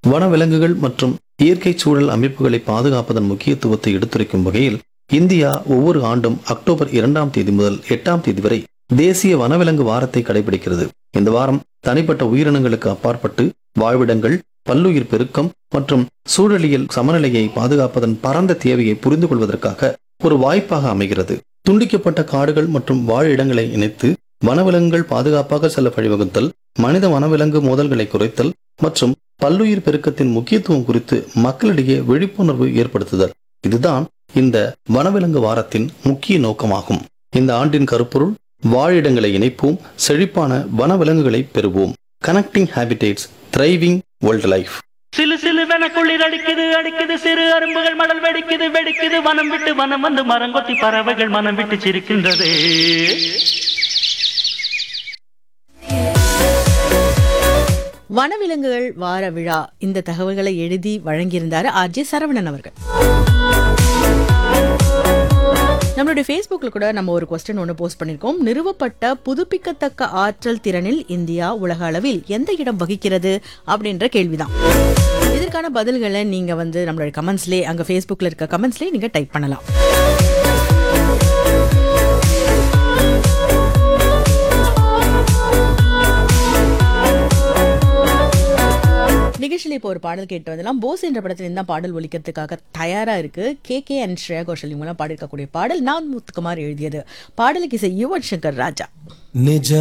வனவிலங்குகள் மற்றும் இயற்கை சூழல் அமைப்புகளை பாதுகாப்பதன் முக்கியத்துவத்தை எடுத்துரைக்கும் வகையில் இந்தியா ஒவ்வொரு ஆண்டும் அக்டோபர் இரண்டாம் தேதி முதல் எட்டாம் தேதி வரை தேசிய வனவிலங்கு வாரத்தை கடைபிடிக்கிறது இந்த வாரம் தனிப்பட்ட உயிரினங்களுக்கு அப்பாற்பட்டு வாழ்விடங்கள் பல்லுயிர் பெருக்கம் மற்றும் சூழலியல் சமநிலையை பாதுகாப்பதன் பரந்த தேவையை புரிந்து கொள்வதற்காக ஒரு வாய்ப்பாக அமைகிறது துண்டிக்கப்பட்ட காடுகள் மற்றும் வாழிடங்களை இணைத்து வனவிலங்குகள் பாதுகாப்பாக செல்ல வழிவகுத்தல் மனித வனவிலங்கு மோதல்களை குறைத்தல் மற்றும் பல்லுயிர் பெருக்கத்தின் முக்கியத்துவம் குறித்து மக்களிடையே விழிப்புணர்வு ஏற்படுத்துதல் இதுதான் இந்த வனவிலங்கு வாரத்தின் முக்கிய நோக்கமாகும் இந்த ஆண்டின் கருப்பொருள் வாழிடங்களை இணைப்போம் செழிப்பான வனவிலங்குகளை பெறுவோம் connecting habitats thriving wildlife சிலு சிலுவென குளிர் அடிக்குது அடிக்குது சிறு அரும்புகள் மடல் வெடிக்குது வெடிக்குது வனம் விட்டு வனம் வந்து மரங்கொத்தி பறவைகள் மனம் விட்டு சிரிக்கின்றது வனவிலங்குகள் வார விழா இந்த தகவல்களை எழுதி வழங்கியிருந்தாரு ஆர்ஜே சரவணன் அவர்கள் நம்மளுடைய ஃபேஸ்புக்ல கூட நம்ம ஒரு கொஸ்டின் ஒன்று போஸ்ட் பண்ணியிருக்கோம் நிறுவப்பட்ட புதுப்பிக்கத்தக்க ஆற்றல் திறனில் இந்தியா உலக அளவில் எந்த இடம் வகிக்கிறது அப்படின்ற கேள்விதான் இதற்கான பதில்களை நீங்க வந்து நம்மளுடைய கமெண்ட்ஸ்லேயே அங்க ஃபேஸ்புக்ல இருக்க கமெண்ட்ஸ்லேயே நீங்க டைப் பண்ணலாம் நிகழ்ச்சியில் இப்போ ஒரு பாடல் கேட்டு வந்தலாம் போஸ் என்ற படத்தில் இந்த பாடல் ஒலிக்கிறதுக்காக தயாரா இருக்கு K K and Shreya Ghoshal இவங்களாம் பாடியிருக்கக்கூடிய பாடல் நான் முத்துக்குமார் எழுதியது பாடலுக்கு இசை யுவன் சங்கர் ராஜா நிஜ